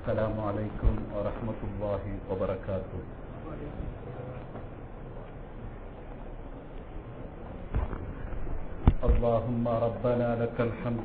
السلام عليكم ورحمة الله وبركاته اللهم ربنا لك الحمد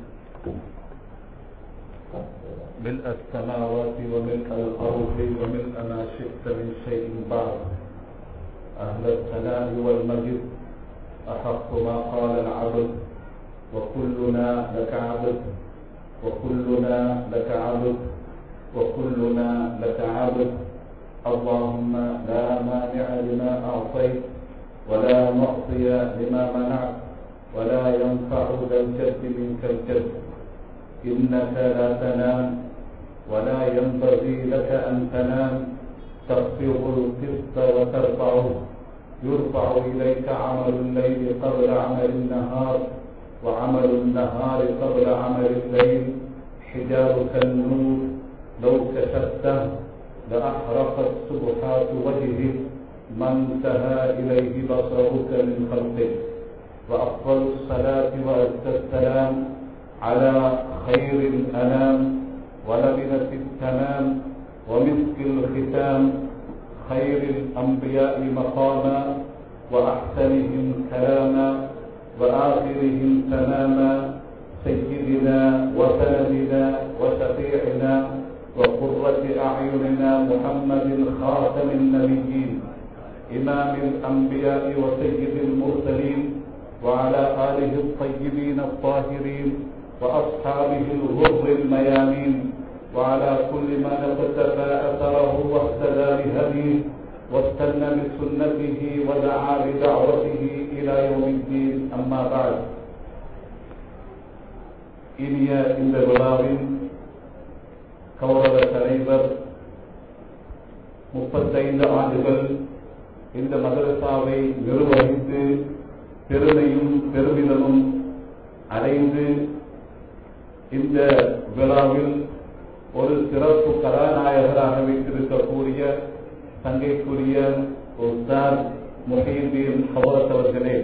ملء السماوات وملء الأرض وملء ما شئت من شيء بعد أهل الثناء والمجد أحق ما قال العبد وكلنا لك عبد وكلنا لك عبد وكلنا لك عبد اللهم لا مانع لما أعطيت ولا معطي لما منعت ولا ينفع ذا الجد منك الجد إنك لا تنام ولا ينبغي لك أن تنام تخفض القسط وترفعه يرفع إليك عمل الليل قبل عمل النهار وعمل النهار قبل عمل الليل حجابك النور لو كشفته لأحرقت سبحات وجهه ما انتهى إليه بصرك من خلقه وأفضل الصلاة وأزكى السلام على خير الأنام ولبنة التمام ومسك الختام خير الأنبياء مقاما وأحسنهم كلاما وآخرهم تماما سيدنا وسندنا وشفيعنا وقرة أعيننا محمد خاتم النبيين إمام الأنبياء وسيد المرسلين وعلى آله الطيبين الطاهرين وأصحابه الغر الميامين وعلى كل من اقتفى أثره واهتدى بهديه واستنى بسنته ودعا بدعوته إلى يوم الدين أما بعد இனிய இந்த விழாவின் கௌரவ தலைவர் முப்பத்தைந்து ஆண்டுகள் இந்த மதரசாவை நிர்வகித்து பெருமையும் பெருமிதமும் அடைந்து இந்த விழாவில் ஒரு சிறப்பு கதாநாயகராக வைத்திருக்கக்கூடிய தங்கைக்குரிய உஸ்தாத் முஹீதீன் ஹவரத் அவர்களே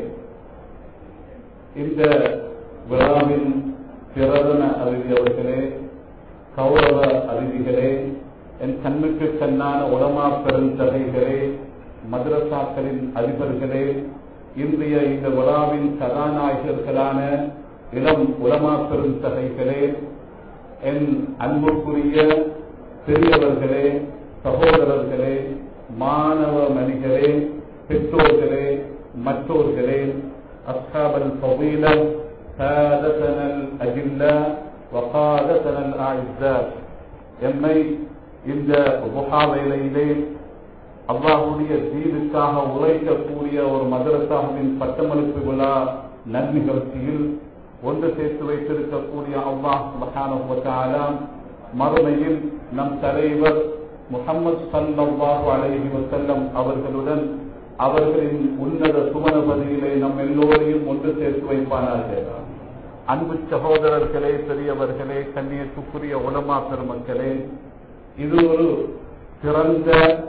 இந்த விழாவின் பிரதம அதிதி அவர்களே கௌரவ அதிதிகளே என் கண்ணுக்கு கண்ணான உலமா பெருந்தகைகளே மதரசாக்களின் அதிபர்களே இன்றைய இந்த விழாவின் கதாநாயகர்களான இளம் உலமா பெருந்தகைகளே என் அன்புக்குரிய பெரியவர்களே சகோதரர்களே மாணவ மணிகளே பெற்றோர்களே மற்றோர்களே அஸ்காபல் பவீலம் سادتنا الأجلاء وقادتنا الأعزاء எம்மை இந்த புகாவையிலே அல்லாஹுடைய தீனுக்காக உழைக்கக்கூடிய ஒரு மதரசாவின் பட்டமளிப்பு விழா நன்னிகழ்ச்சியில் ஒன்று சேர்த்து வைத்திருக்கக்கூடிய அல்லாஹ் மகான மறுமையில் நம் தலைவர் முகமது சல்லாஹு அலைஹி வசல்லம் அவர்களுடன் அவர்களின் உன்னத சுமனபதியிலே நம் எல்லோரையும் ஒன்று சேர்த்து வைப்பானார்கள் அன்பு சகோதரர்களே பெரியவர்களே கண்ணியத்துக்குரிய உலமா பெருமக்களே இது ஒரு சிறந்த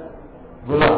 விழா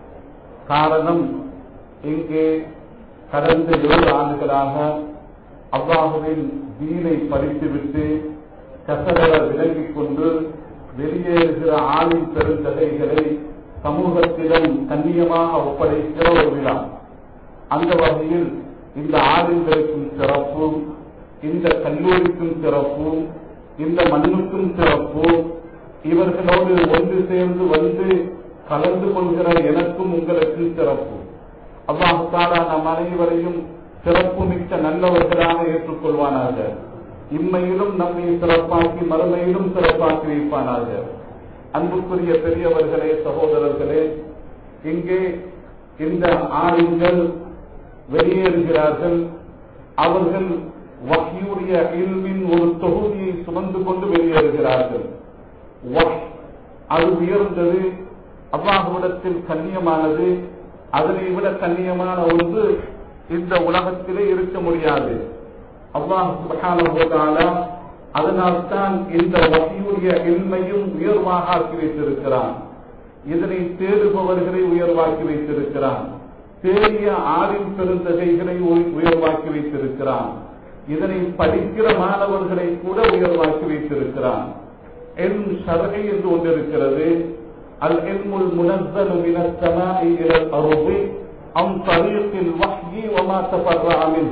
காரணம் இங்கே கடந்த ஏழு ஆண்டுகளாக அவ்வாஹுவின் தீனை படித்துவிட்டு கசகளை விலகிக் கொண்டு வெளியேறுகிற ஆளின் பெருந்தகைகளை சமூகத்திடம் கண்ணியமாக ஒப்படைக்கிற ஒரு விழா அந்த வகையில் இந்த ஆளுங்களுக்கும் சிறப்பும் இந்த கல்லூரிக்கும் சிறப்பும் இந்த மண்ணுக்கும் சிறப்பும் இவர்களோடு ஒன்று சேர்ந்து வந்து கலந்து கொள்கிற எனக்கும் உங்களுக்கும் சிறப்பு அவ்வாறு நம் அனைவரையும் சிறப்பு மிக்க நல்லவர்களாக ஏற்றுக்கொள்வானாக இம்மையிலும் நம்மை சிறப்பாக்கி மறுமையிலும் சிறப்பாக்கி வைப்பானாக அன்புக்குரிய பெரியவர்களே சகோதரர்களே இங்கே இந்த ஆளுங்கள் வெளியேறுகிறார்கள் அவர்கள் வகையுடைய இல்மின் ஒரு தொகுதியை சுமந்து கொண்டு வெளியேறுகிறார்கள் அது உயர்ந்தது அவ்வாகுவிடத்தில் கண்ணியமானது அதனை விட கண்ணியமான ஒன்று இந்த உலகத்திலே இருக்க முடியாது அவ்வாஹு அதனால்தான் இந்த வகையுடைய இன்மையும் உயர்வாக ஆக்கி வைத்திருக்கிறான் இதனை தேடுபவர்களை உயர்வாக்கி வைத்திருக்கிறான் தேடிய ஆறின் பெருந்தகைகளை உயர்வாக்கி வைத்திருக்கிறான் இதனை படிக்கிற மாணவர்களை கூட உயர்வாக்கி வைத்திருக்கிறான் எல்ம் ஷர்ஐ என்று ஒன்று இருக்கிறது அல் இல்முல் முனஸ்ஸலு மினஸ் ஸமாஇ இலல் அர்தி அம் தரீக்கில் வஹ்யி வமா தஃபர்ரஅ மின்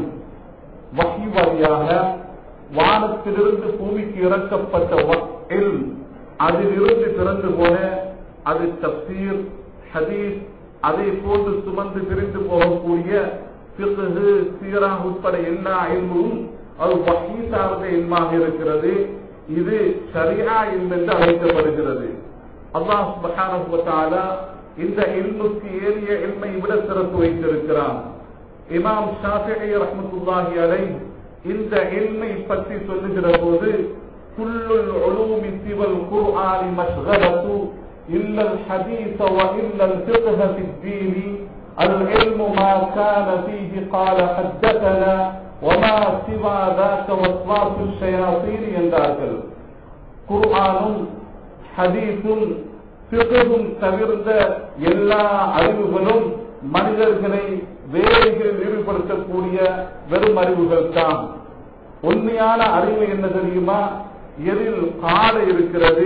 வஹி வழியாக வானத்திலிருந்து பூமிக்கு இறக்கப்பட்ட இல்ம் அதிலிருந்து பிறந்து போன அது தப்சீர் ஹதீஸ் அதை போன்று சுமந்து பிரிந்து போகக்கூடிய பிறகு சீரா உட்பட எல்லா இல்மும் அது வகி சார்ந்த இல்மாக இருக்கிறது இது ஷரியா இல்ம் என்று அழைக்கப்படுகிறது அல்லாஹ் சுப்ஹானஹு வ தஆலா இந்த இல்முக்கு ஏறிய இல்மை விட சிறப்பு வைத்திருக்கிறான் இமாம் ஷாஃபிஈ ரஹ்மத்துல்லாஹி அலைஹி இந்த இல்மை பற்றி சொல்லுகிற போது குல்லுல் உலூமி சிவல் குர்ஆனி மஷ்கலத்து إلا الحديث وإلا الفقه في الدين العلم ما كان فيه قال حدثنا وما سوى ذاك وسواس الشياطين என்றார்கள் குர்ஆனும் ஹதீஸும் பிறகும் தவிர்ந்த எல்லா அறிவுகளும் மனிதர்களை வேலைகளில் ஈடுபடுத்தக்கூடிய வெறும் அறிவுகள் தான் உண்மையான அறிவு என்ன தெரியுமா எதில் கால இருக்கிறது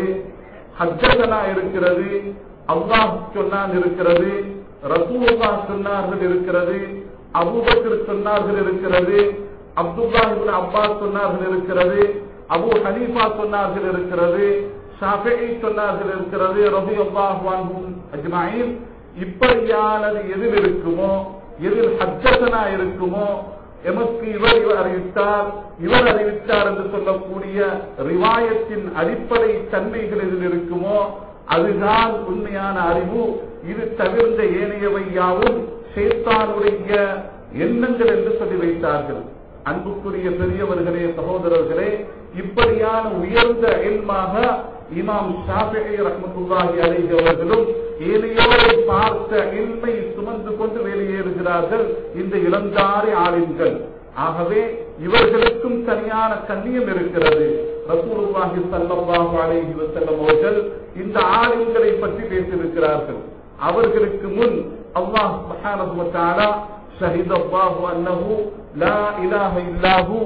ஹஜ்ஜனா இருக்கிறது அல்லாஹ் சொன்னான் இருக்கிறது ரசூலுல்லா சொன்னார்கள் இருக்கிறது அபூபக்கர் சொன்னார்கள் இருக்கிறது அப்துல்லா இப்னு அப்பாஸ் சொன்னார்கள் இருக்கிறது அபு ஹனீஃபா சொன்னார்கள் இருக்கிறது ஷாஃபிஈ சொன்னார்கள் இருக்கிறது ரலியல்லாஹு அன்ஹும் அஜ்மாயின் இப்படியானது எதில் இருக்குமோ எதில் ஹஜ்ஜனா இருக்குமோ எமக்கு இவர் இவர் அறிவித்தார் இவர் அறிவித்தார் என்று சொல்லக்கூடிய ரிவாயத்தின் அடிப்படை தன்மைகள் இதில் இருக்குமோ அதுதான் உண்மையான அறிவு இது தவிர்ந்த ஏனையவை யாவும் சேத்தானுடைய எண்ணங்கள் என்று சொல்லி வைத்தார்கள் அன்புக்குரிய பெரியவர்களே சகோதரர்களே இப்படியான உயர்ந்த எல்மாக இமாம் ஷாஃபிஐ ரஹ்மத்துல்லாஹி அலைஹி அவர்களும் ஏனையோரை பார்த்த இல்மை சுமந்து கொண்டு வெளியேறுகிறார்கள் இந்த இளந்தாரி ஆலிம்கள் ஆகவே இவர்களுக்கும் தனியான கண்ணியம் இருக்கிறது ரசூலுல்லாஹி ஸல்லல்லாஹு அலைஹி வஸல்லம் அவர்கள் இந்த ஆலிம்களை பற்றி பேசியிருக்கிறார்கள் அவர்களுக்கு முன் அல்லாஹ் சுப்ஹானஹு வ தஆலா ஷஹித அல்லாஹு அன்னஹு லா இலாஹ இல்லாஹு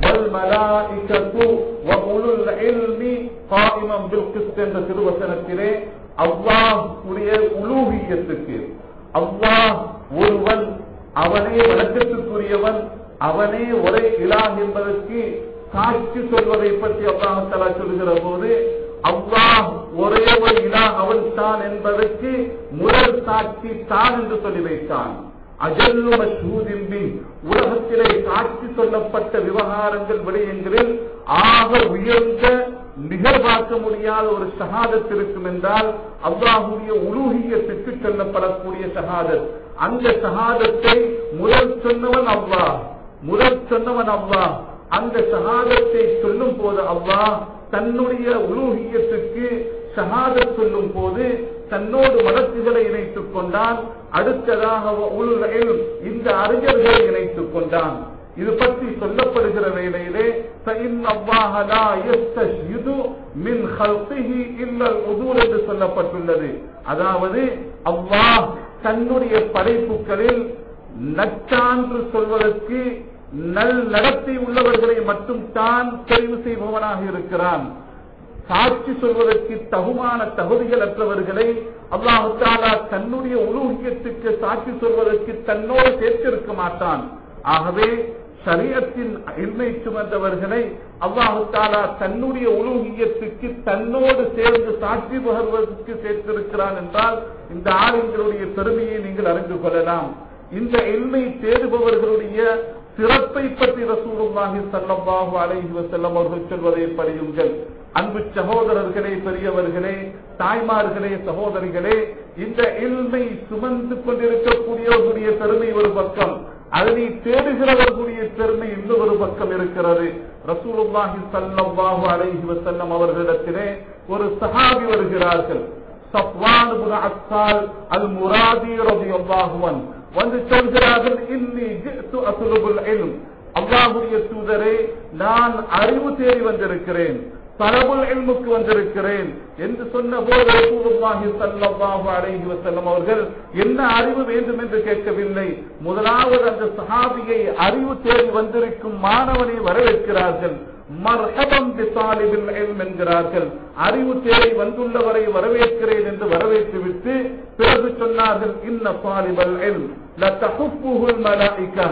والملائكة وأولو العلم قائما بالقسط என்ற திருவசனத்திலே அல்லாஹ் உடைய உலூகியத்துக்கு அல்லாஹ் ஒருவன் அவனே வழக்கத்துக்குரியவன் அவனே ஒரே இலாஹ் என்பதற்கு சாட்சி சொல்வதை பற்றி அல்லாஹலா சொல்கிற போது அல்லாஹ் ஒரே ஒரு இலா அவன் தான் என்பதற்கு முதல் சாட்சி தான் என்று சொல்லி வைத்தான் அஜல்லு மஷூதின் உலகத்திலே சாட்சி சொல்லப்பட்ட விவகாரங்கள் விடயங்களில் ஆக உயர்ந்த நிகழ்வாக்க முடியாத ஒரு ஷஹாதத் இருக்கும் என்றால் அல்லாஹுடைய உலூகியத்துக்கு சொல்லப்படக்கூடிய ஷஹாதத் அந்த ஷஹாதத்தை முதல் சொன்னவன் அல்லாஹ் முதல் சொன்னவன் அல்லாஹ் அந்த ஷஹாதத்தை சொல்லும் போது அல்லாஹ் தன்னுடைய உலூகியத்துக்கு ஷஹாதத் சொல்லும் போது தன்னோடு வழக்குகளை இணைத்துக் கொண்டான் அடுத்ததாக உலகில் இந்த அறிஞர்களை இணைத்துக் கொண்டான் இது பற்றி சொல்லப்படுகிற வேளையிலே மின் என்று சொல்லப்பட்டுள்ளது அதாவது அல்லாஹ் தன்னுடைய படைப்புகளில் நச்சான்று சொல்வதற்கு நல் நடத்தை உள்ளவர்களை மட்டும் தான் தெரிவு செய்பவனாக இருக்கிறான் சாட்சி சொல்வதற்கு தகுமான தகுதிகள் அற்றவர்களை அல்லாஹு தாலா தன்னுடைய உலூகியத்துக்கு சாட்சி சொல்வதற்கு தன்னோடு சேர்த்திருக்க மாட்டான் ஆகவே சரியத்தின் இன்மை சுமந்தவர்களை அல்லாஹு தாலா தன்னுடைய உலூகியத்துக்கு தன்னோடு சேர்ந்து சாட்சி பகர்வதற்கு சேர்த்திருக்கிறான் என்றால் இந்த ஆளுங்களுடைய பெருமையை நீங்கள் அறிந்து கொள்ளலாம் இந்த எல்மை தேடுபவர்களுடைய சிறப்பை பற்றி ரசூலுல்லாஹி ஸல்லல்லாஹு அலைஹி வஸல்லம் அவர்கள் சொல்வதை படியுங்கள் அன்பு சகோதரர்களே பெரியவர்களே தாய்மார்களே சகோதரிகளே இந்த இல்மை சுமந்து கொண்டிருக்கக்கூடியவர்களுடைய பெருமை ஒரு பக்கம் அதனை தேடுகிறவர்களுடைய பெருமை இன்னொரு பக்கம் இருக்கிறது ரசூலுல்லாஹி ஸல்லல்லாஹு அலைஹி வஸல்லம் அவர்களிடத்திலே ஒரு சஹாபி வருகிறார்கள் சஃப்வான் இப்னு அஸ்ஸால் அல் முராதி ரலியல்லாஹு அன்ஹு வந்து சொல்கிறார்கள் இன்னி ஜித்து அசுலுபுல் இல்ம் அல்லாஹுடைய தூதரே நான் அறிவு தேடி வந்திருக்கிறேன் தலபுல் இல்முக்கு வந்திருக்கிறேன் என்று சொன்ன போது ரசூலுல்லாஹி ஸல்லல்லாஹு அலைஹி வஸல்லம் அவர்கள் என்ன அறிவு வேண்டும் என்று கேட்கவில்லை முதலாவது அந்த சஹாபியை அறிவு தேடி வந்திருக்கும் மாணவனை வரவேற்கிறார்கள் மர்ஹபம் பிசாலிபில் இல்ம் என்கிறார்கள் அறிவு தேவை வந்துள்ளவரை வரவேற்கிறேன் என்று வரவேற்றுவிட்டு பிறகு சொன்னார்கள் இன்ன சாலிபல் இல்ம் لتحفه الملائكة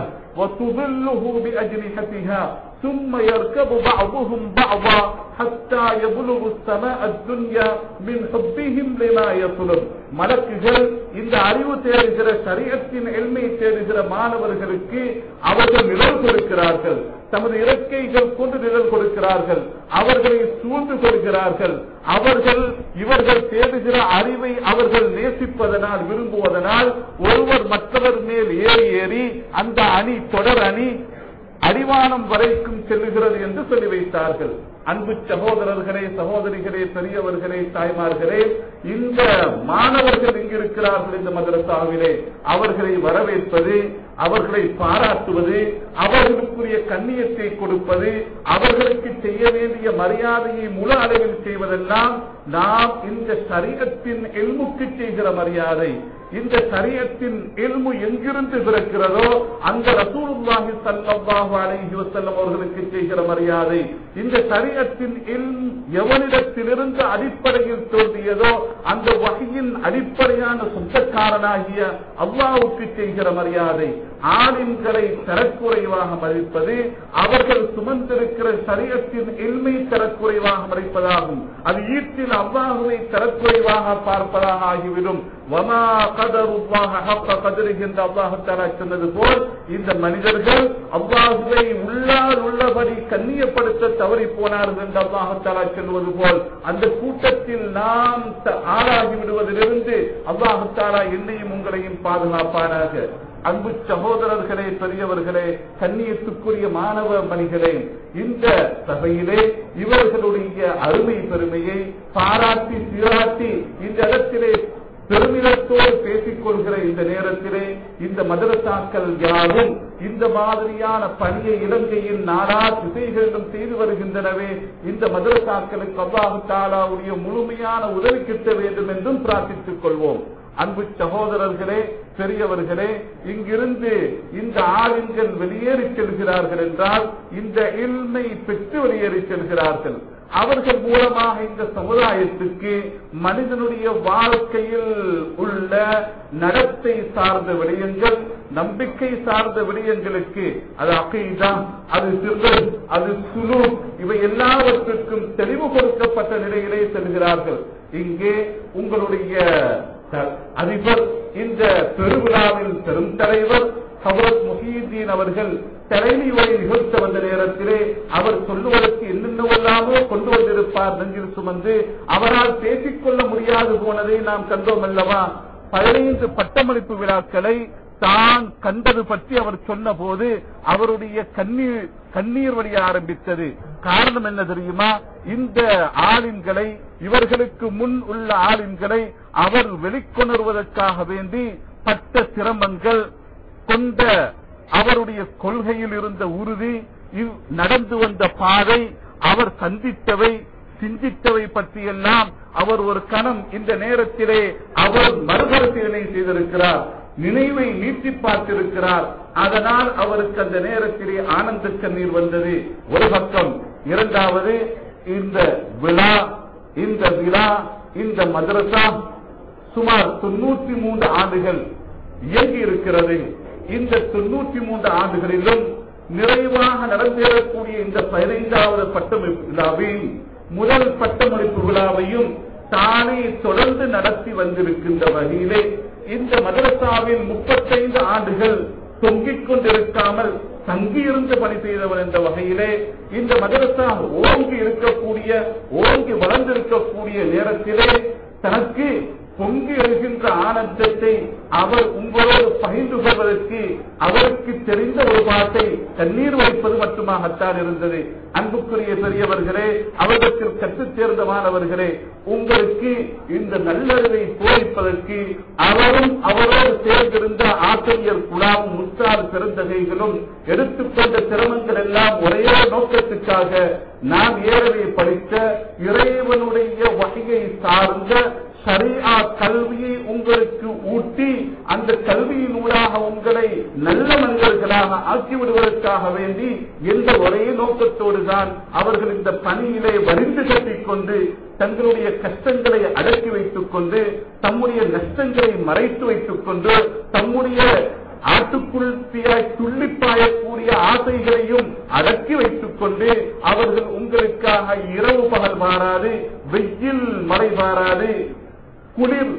وتظله بأجنحتها ثم يركب بعضهم بعضا حتى يبلغ السماء الدنيا من حبهم لما يطلب மலக்குகள் இந்த அறிவு தேடுகிற சரியத்தின் எல்மை தேடுகிற மாணவர்களுக்கு அவர்கள் நிழல் கொடுக்கிறார்கள் தமது இறக்கைகள் கொண்டு நிழல் கொடுக்கிறார்கள் அவர்களை சூழ்ந்து கொள்கிறார்கள் அவர்கள் இவர்கள் தேடுகிற அறிவை அவர்கள் நேசிப்பதனால் விரும்புவதனால் ஒருவர் மற்றவர் மேல் ஏறி ஏறி அந்த அணி தொடர் அணி அடிவானம் வரைக்கும் செல்லுகிறது என்று சொல்லி வைத்தார்கள் அன்பு சகோதரர்களே சகோதரிகளே பெரியவர்களே தாய்மார்களே இந்த மாணவர்கள் இங்கு இருக்கிறார்கள் இந்த மதரசாவிலே அவர்களை வரவேற்பது அவர்களை பாராட்டுவது அவர்களுக்குரிய கண்ணியத்தை கொடுப்பது அவர்களுக்கு செய்ய வேண்டிய மரியாதையை முழு அளவில் செய்வதெல்லாம் நாம் இந்த சரீரத்தின் எல்முக்கு செய்கிற மரியாதை இந்த சரியத்தின் எல்மு எங்கிருந்து பிறக்கிறதோ அந்த ரசூலுல்லாஹி ஸல்லல்லாஹு அலைஹி வஸல்லம் அவர்களுக்கு செய்கிற மரியாதை இந்த சரியத்தின் இல்ம் எவனிடத்திலிருந்து அடிப்படையில் தோன்றியதோ அந்த வகையின் அடிப்படையான சொந்தக்காரனாகிய அல்லாவுக்கு செய்கிற மரியாதை ஆணின்களை தரக்குறைவாக மதிப்பது அவர்கள் சுமந்திருக்கிற சரியத்தின் இல்மை தரக்குறைவாக மதிப்பதாகும் அது ஈட்டில் அல்லாஹுவை தரக்குறைவாக பார்ப்பதாக ஆகிவிடும் வமா கதருவாக ஹப்ப கதிருகின்ற அல்லாஹு தாலா சொன்னது போல் இந்த மனிதர்கள் அல்லாஹுவை உள்ளால் உள்ளபடி கண்ணியப்படுத்த தவறி போனார்கள் என்று அல்லாஹு தாலா சொல்வது போல் அந்த கூட்டத்தில் நாம் ஆளாகி விடுவதிலிருந்து அல்லாஹு தாலா என்னையும் உங்களையும் பாதுகாப்பானாக அன்பு சகோதரர்களே பெரியவர்களே கண்ணியத்துக்குரிய மாணவ மணிகளே இந்த சபையிலே இவர்களுடைய அருமை பெருமையை பாராட்டி சீராட்டி இந்த இடத்திலே பெருமிதத்தோடு பேசிக் கொள்கிற இந்த நேரத்திலே இந்த மதரசாக்கள் யாரும் இந்த மாதிரியான பணியை இலங்கையில் நாடா திசைகளிலும் செய்து வருகின்றனவே இந்த மதரசாக்களுக்கு அல்லாஹு தாலாவுடைய முழுமையான உதவி கிட்ட வேண்டும் என்றும் பிரார்த்தித்துக் கொள்வோம் அன்பு சகோதரர்களே பெரியவர்களே இங்கிருந்து இந்த ஆளுங்கள் வெளியேறி செல்கிறார்கள் என்றால் இந்த இல்மை பெற்று வெளியேறி செல்கிறார்கள் அவர்கள் மூலமாக இந்த சமுதாயத்துக்கு மனிதனுடைய வாழ்க்கையில் உள்ள நடத்தை சார்ந்த விடயங்கள் நம்பிக்கை சார்ந்த விடயங்களுக்கு அது அகைதா அது சிறுதல் அது சுலு இவை எல்லாவற்றுக்கும் தெளிவு கொடுக்கப்பட்ட நிலையிலே செல்கிறார்கள் இங்கே உங்களுடைய அதிபர் இந்த பெருவிழாவில் பெரும் தலைவர் ஹவரத் முஹீதீன் அவர்கள் தலைமை உரை நிகழ்த்த வந்த நேரத்திலே அவர் சொல்லுவதற்கு என்னென்னவெல்லாமோ கொண்டு வந்திருப்பார் நெஞ்சில் சுமந்து அவரால் பேசிக்கொள்ள முடியாது போனதை நாம் கண்டோம் அல்லவா பதினைந்து பட்டமளிப்பு விழாக்களை தான் கண்டது பற்றி அவர் சொன்ன போது அவருடைய கண்ணீர் கண்ணீர் வழிய ஆரம்பித்தது காரணம் என்ன தெரியுமா இந்த ஆளின்களை இவர்களுக்கு முன் உள்ள ஆளின்களை அவர் வெளிக்கொணர்வதற்காக வேண்டி பட்ட சிரமங்கள் கொண்ட அவருடைய கொள்கையில் இருந்த உறுதி நடந்து வந்த பாதை அவர் சந்தித்தவை சிந்தித்தவை பற்றியெல்லாம் அவர் ஒரு கணம் இந்த நேரத்திலே அவர் மறுபரிசீலனை செய்திருக்கிறார் நினைவை நீட்டி பார்த்திருக்கிறார் அதனால் அவருக்கு அந்த நேரத்திலே ஆனந்த கண்ணீர் வந்தது ஒரு பக்கம் இரண்டாவது இந்த விழா இந்த விழா இந்த மதரசா சுமார் தொண்ணூற்றி மூன்று ஆண்டுகள் இயங்கி இருக்கிறது இந்த தொண்ணூற்றி மூன்று ஆண்டுகளிலும் நிறைவாக நடந்தேறக்கூடிய இந்த பதினைந்தாவது பட்டமளிப்பு விழாவின் முதல் பட்டமளிப்பு விழாவையும் தானே தொடர்ந்து நடத்தி வந்திருக்கின்ற வகையிலே இந்த மதரசாவில் முப்பத்தைந்து ஆண்டுகள் தொங்கிக் கொண்டிருக்காமல் தங்கியிருந்து பணி செய்தவர் என்ற வகையிலே இந்த மதரசா ஓங்கி இருக்கக்கூடிய ஓங்கி வளர்ந்திருக்கக்கூடிய நேரத்திலே தனக்கு பொங்கி எழுகின்ற ஆனந்தத்தை அவர் உங்களோடு பகிர்ந்து கொள்வதற்கு அவருக்கு தெரிந்த ஒரு பாட்டை தண்ணீர் வைப்பது மட்டுமாகத்தான் இருந்தது அன்புக்குரிய பெரியவர்களே அவர்களுக்கு கற்றுத் தேர்ந்த மாணவர்களே உங்களுக்கு இந்த நல்லறிவை போதிப்பதற்கு அவரும் அவரோடு சேர்ந்திருந்த ஆசிரியர் குழாவும் முத்தார் பெருந்தகைகளும் எடுத்துக்கொண்ட சிரமங்கள் எல்லாம் ஒரே நோக்கத்துக்காக நாம் ஏறவே படித்த இறைவனுடைய வகையை சார்ந்த சரியா கல்வியை உங்களுக்கு ஊட்டி அந்த கல்வியின் ஊடாக உங்களை நல்ல மனிதர்களாக ஆக்கிவிடுவதற்காக வேண்டி என்ற ஒரே நோக்கத்தோடு தான் அவர்கள் இந்த பணியிலே வரிந்து கட்டிக்கொண்டு தங்களுடைய கஷ்டங்களை அடக்கி வைத்துக் கொண்டு தம்முடைய நஷ்டங்களை மறைத்து வைத்துக் கொண்டு தம்முடைய ஆட்டுக்குள் தீயாய் துள்ளிப்பாயக்கூடிய ஆசைகளையும் அடக்கி வைத்துக் கொண்டு அவர்கள் உங்களுக்காக இரவு பகல் மாறாது வெயில் மழை மாறாது குளிர்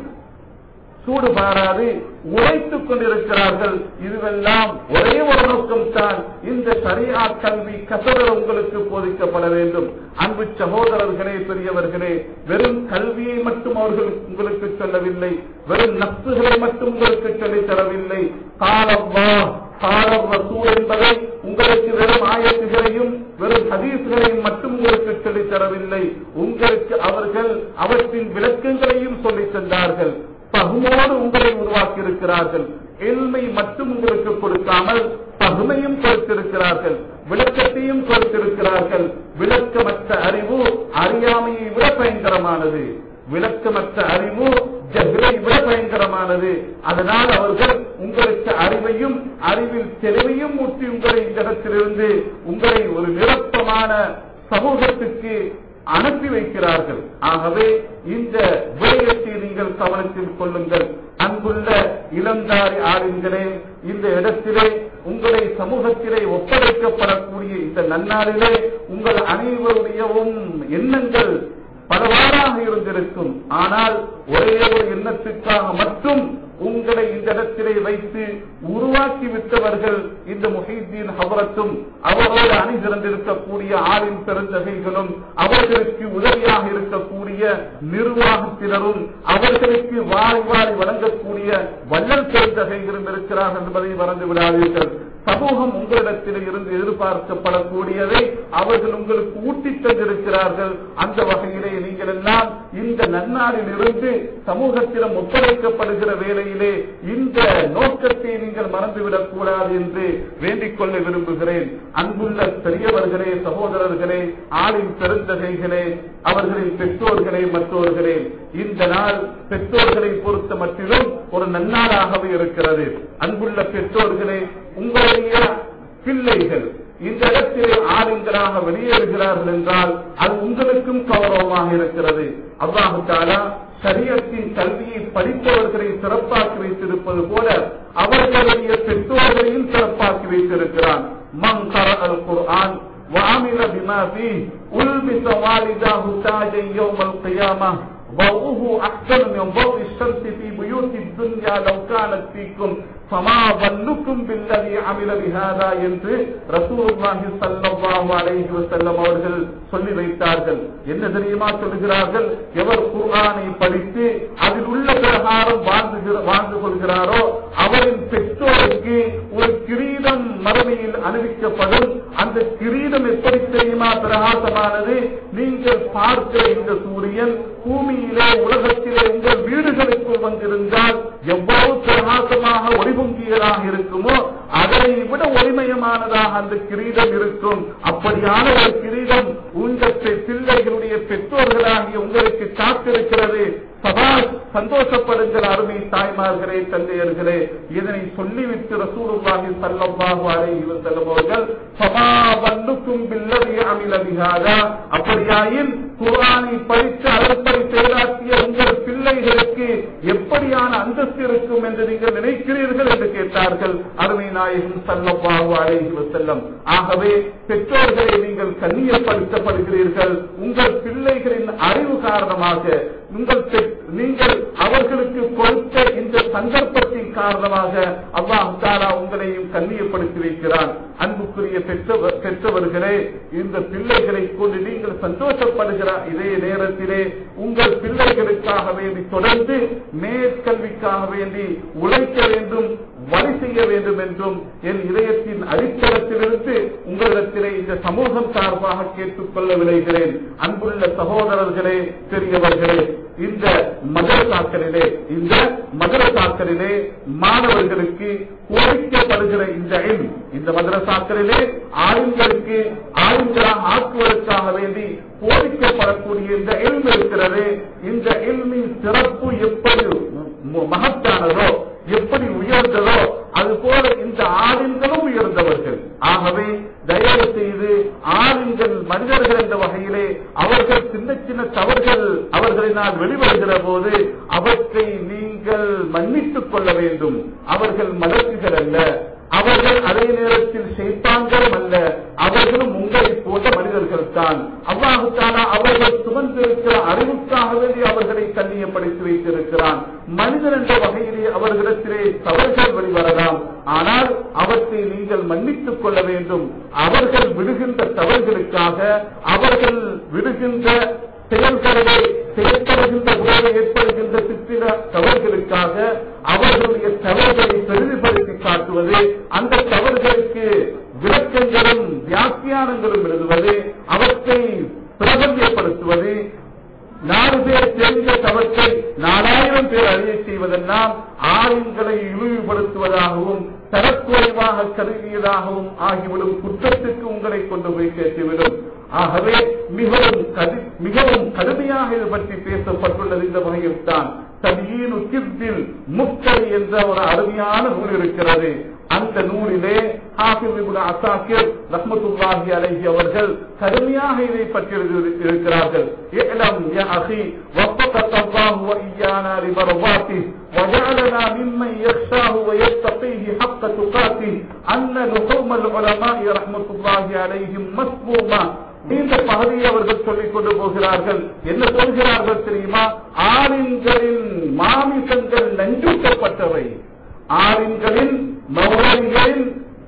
சூடு பாராது உழைத்துக் கொண்டிருக்கிறார்கள் இதுவெல்லாம் ஒரே ஒரு நோக்கம் தான் இந்த சரியா கல்வி கசடர் உங்களுக்கு போதிக்கப்பட வேண்டும் அன்பு சகோதரர்களே பெரியவர்களே வெறும் கல்வியை மட்டும் அவர்கள் உங்களுக்கு சொல்லவில்லை வெறும் நப்சுகளை மட்டும் உங்களுக்கு சொல்லித் தரவில்லை காலவா காலம் ரசூல் என்பதை உங்களுக்கு வெறும் ஆயத்துகளையும் வெறும் ஹதீஸ்களையும் மட்டும் உங்களுக்கு சொல்லித் தரவில்லை உங்களுக்கு அவர்கள் அவற்றின் விளக்கங்களையும் சொல்லித் தந்தார்கள் பகுமோடு உங்களை உருவாக்கி இருக்கிறார்கள் எல்மை மட்டும் உங்களுக்கு கொடுக்காமல் பகுமையும் கொடுத்திருக்கிறார்கள் விளக்கத்தையும் கொடுத்திருக்கிறார்கள் விளக்கமற்ற அறிவு அறியாமையை விட பயங்கரமானது விளக்கமற்ற அறிவு ஜஹ்ரை விட பயங்கரமானது அதனால் அவர்கள் உங்களுக்கு அறிவையும் அறிவில் தெளிவையும் ஊட்டி உங்களை இந்த இடத்திலிருந்து உங்களை ஒரு நிரப்பமான சமூகத்துக்கு அனுப்பி வைக்கிறார்கள் ஆகவே இந்த விடயத்தை நீங்கள் கவனத்தில் கொள்ளுங்கள் அன்புள்ள இளந்தாரி ஆளுங்களே இந்த இடத்திலே உங்களை சமூகத்திலே ஒப்படைக்கப்படக்கூடிய இந்த நன்னாளிலே உங்கள் அனைவருடையவும் எண்ணங்கள் பலவாறாக இருந்திருக்கும் ஆனால் ஒரே ஒரு எண்ணத்துக்காக மட்டும் உங்களை இந்த இடத்திலே வைத்து உருவாக்கி விட்டவர்கள் இந்த முஹீத்தீன் ஹபரத்தும் அவரோடு அணிதிறந்திருக்கக்கூடிய ஆளின் பெருந்தகைகளும் அவர்களுக்கு உதவியாக இருக்கக்கூடிய நிர்வாகத்தினரும் அவர்களுக்கு வாரி வாரி வழங்கக்கூடிய வள்ளல் பெருந்தகைகளும் இருக்கிறார்கள் என்பதை மறந்து விடாதீர்கள் சமூகம் உங்களிடத்தில் இருந்து எதிர்பார்க்கப்படக்கூடியதை அவர்கள் உங்களுக்கு ஊட்டித் தந்திருக்கிறார்கள் அந்த வகையிலே நீங்கள் எல்லாம் இந்த நன்னாளில் இருந்து சமூகத்திடம் ஒப்படைக்கப்படுகிற வேளையிலே இந்த நோக்கத்தை நீங்கள் மறந்துவிடக் கூடாது என்று வேண்டிக் கொள்ள விரும்புகிறேன் அன்புள்ள பெரியவர்களே சகோதரர்களே ஆளின் பெருந்தகைகளே அவர்களின் பெற்றோர்களே மற்றோர்களே இந்த நாள் பெற்றோர்களை பொறுத்த மட்டிலும் ஒரு நன்னாளாகவே இருக்கிறது அன்புள்ள பெற்றோர்களே உங்களுடைய பிள்ளைகள் இந்த இடத்திலே ஆளுங்களாக வெளியேறுகிறார்கள் என்றால் அது உங்களுக்கும் கௌரவமாக இருக்கிறது அல்லாஹு தாலா சரியத்தின் கல்வியை படித்தவர்களை சிறப்பாக்கி வைத்திருப்பது போல அவர்களுடைய பெற்றோர்களையும் சிறப்பாக்கி வைத்திருக்கிறான் மன் அல் குர்ஆன் وعمل بما فيه ألبس والداه تاجا يوم القيامة ضوءه أحسن من ضوء الشمس في بيوت الدنيا لو كانت فيكم فما ظنكم بالذي عمل بهذا என்று ரசூலுல்லாஹி ஸல்லல்லாஹு அலைஹி வஸல்லம் அவர்கள் சொல்லி வைத்தார்கள் என்ன தெரியுமா சொல்கிறார்கள் எவர் குர்ஆனை படித்து அதில் உள்ள பிரகாரம் வாழ்ந்து வாழ்ந்து கொள்கிறாரோ அவரின் பெற்றோருக்கு ஒரு கிரீடம் மறுமையில் அணிவிக்கப்படும் அந்த கிரீடம் எப்படி தெரியுமா பிரகாசமானது நீங்கள் பார்க்கிற இந்த சூரியன் பூமியிலே உலகத்திலே உங்கள் வீடுகளுக்குள் வந்திருந்தால் எவ்வளவு பிரகாசமாக ஒளிபொங்கியதாக இருக்குமோ அதை விட ஒளிமயமானதாக அந்த கிரீடம் இருக்கும் அப்படியான ஒரு கிரீடம் உங்கள் பிள்ளைகளுடைய பெற்றோர்களாகிய உங்களுக்கு காத்திருக்கிறது சதா சந்தோஷப்படுகிற அருமை தாய்மார்களே தந்தையர்களே இதனை சொல்லிவிட்டு ரசூலுல்லாஹி ஸல்லல்லாஹு அலைஹி வஸல்லம் அவர்கள் ஃபமா வன்னுக்கும் பில்லதி அமில பிஹாதா அப்படியாயின் குர்ஆனை படித்து அதன்படி செயலாற்றிய உங்கள் பிள்ளைகளுக்கு எப்படியான அந்தஸ்து இருக்கும் என்று நீங்கள் நினைக்கிறீர்கள் என்று கேட்டார்கள் அருமை நாயகம் ஸல்லல்லாஹு அலைஹி வஸல்லம் ஆகவே பெற்றோர்களை நீங்கள் கண்ணியப்படுத்தப்படுகிறீர்கள் உங்கள் பிள்ளைகளின் அறிவு காரணமாக உங்கள் நீங்கள் அவர்களுக்கு கொடுத்த இந்த சந்தர்ப்பத்தின் காரணமாக அல்லாஹ் தாலா உங்களையும் கண்ணியப்படுத்தி வைக்கிறான் அன்புக்குரிய பெற்றவர் பெற்றவர்களே இந்த பிள்ளைகளை கொண்டு நீங்கள் சந்தோஷப்படுகிற இதே நேரத்திலே உங்கள் பிள்ளைகளுக்காக வேண்டி தொடர்ந்து மேற்கல்விக்காக வேண்டி உழைக்க வேண்டும் வழி செய்ய வேண்டும் என்றும் என் இதயத்தின் அடித்தளத்திலிருந்து உங்களிடத்திலே இந்த சமூகம் சார்பாக கேட்டுக்கொள்ள விளைகிறேன் அன்புள்ள சகோதரர்களே பெரியவர்களே இந்த மதரசாக்களிலே இந்த மதரசாக்களிலே மாணவர்களுக்கு கோரிக்கப்படுகிற இந்த எண் இந்த மதரசாக்களிலே ஆளுங்களுக்கு ஆளுங்களாக ஆக்குவதற்காக வேண்டி போதிக்கப்படக்கூடிய இந்த எல்ம் இருக்கிறது இந்த எல்மின் சிறப்பு எப்படி ம- மகத்தானதோ எப்படி உயர்ந்ததோ அது போல இந்த ஆலிம்களும் உயர்ந்தவர்கள் ஆகவே தயவு செய்து ஆலிம்கள் மனிதர்கள் என்ற வகையிலே அவர்கள் சின்ன சின்ன தவறுகள் அவர்களினால் வெளிவருகிற போது அவற்றை நீங்கள் மன்னித்துக் கொள்ள வேண்டும் அவர்கள் மலக்குகள் அல்ல அவர்கள் அதே நேரத்தில் செய்தாங்களும் அல்ல அவர்களும் உங்களை போன்ற மனிதர்கள் தான் அவ்வாறுத்தான அவர்கள் சுமந்திருக்கிற அறிவுக்காக வேண்டி அவர்களை கண்ணியப்படுத்தி வைத்திருக்கிறான் மனிதன் என்ற வகையிலே அவர்களிடத்திலே தவறுகள் வெளிவரலாம் ஆனால் அவற்றை நீங்கள் மன்னித்துக் கொள்ள வேண்டும் அவர்கள் விடுகின்ற தவறுகளுக்காக அவர்கள் விடுகின்ற செயல்களை செயல்படுகின்ற போது ஏற்படுகின்ற சிற்சில தவறுகளுக்காக அவர்களுடைய தவறுகளை பெரிதுபடுத்தி காட்டுவது அந்த தவறுகளுக்கு விளக்கங்களும் வியாக்கியானங்களும் எழுதுவது அவற்றை பிரபல்யப்படுத்துவது நாலு பேர் தெரிந்த தவற்றை நாலாயிரம் பேர் அறிய செய்வதெல்லாம் ஆளுங்களை இழிவுபடுத்துவதாகவும் தரக்குறைவாக கருதியதாகவும் ஆகிவிடும் குற்றத்துக்கு உங்களை கொண்டு போய் சேர்த்துவிடும் ஆகவே மிகவும் கடு- மிகவும் கடுமையாக இது பற்றி பேசப்பட்டுள்ளது இந்த வகையில் தான் தபியின் உச்சித்தில் முக்தரி என்ற ஒரு அருமையான நூல் இருக்கிறது அந்த நூலிலே ஹாஃபிஸ் இப்னு அசாக்கிர் ரஹ்மத்துல்லாஹி அலைஹி அவர்கள் கடுமையாக இதை பற்றி எழுதி இருக்கிறார்கள் இஅலம் யா அஹி வஃபகத் அல்லாஹு வ இய்யானா லிமர்வாத்திஹ் وجعلنا ممن يخشاه ويتقيه حق تقاته أن لحوم العلماء رحمة الله عليهم مسمومة இந்த பகுதியை அவர்கள் சொல்லிக் கொண்டு போகிறார்கள் என்ன சொல்கிறார்கள் தெரியுமா ஆலிம்களின் மாமிசங்கள் நஞ்சூட்டப்பட்டவை ஆலிம்களின் மௌலிகளின்